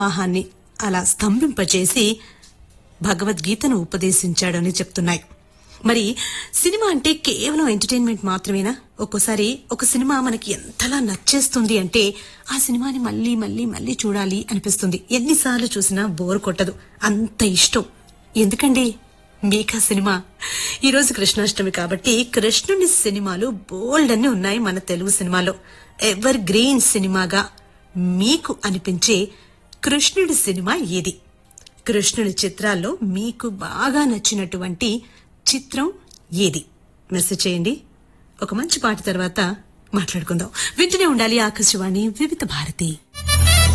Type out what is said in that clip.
ఆహాన్ని అలా స్తంభింపచేసి భగవద్గీతను ఉపదేశించాడని చెప్తున్నాయి మరి సినిమా అంటే కేవలం ఎంటర్టైన్మెంట్ మాత్రమేనా ఒక్కోసారి ఒక సినిమా మనకి ఎంతలా నచ్చేస్తుంది అంటే ఆ సినిమాని మళ్ళీ మళ్ళీ మళ్ళీ చూడాలి అనిపిస్తుంది ఎన్నిసార్లు చూసినా బోర్ కొట్టదు అంత ఇష్టం ఎందుకండి మీకా సినిమా ఈ రోజు కృష్ణాష్టమి కాబట్టి కృష్ణుని సినిమాలు బోల్డ్ అన్ని ఉన్నాయి మన తెలుగు సినిమాలో ఎవర్ గ్రీన్ సినిమాగా మీకు అనిపించే కృష్ణుడి సినిమా ఏది కృష్ణుడి చిత్రాల్లో మీకు బాగా నచ్చినటువంటి చిత్రం ఏది మెసేజ్ చేయండి ఒక మంచి పాట తర్వాత మాట్లాడుకుందాం వింటూనే ఉండాలి ఆకాశవాణి వివిధ భారతి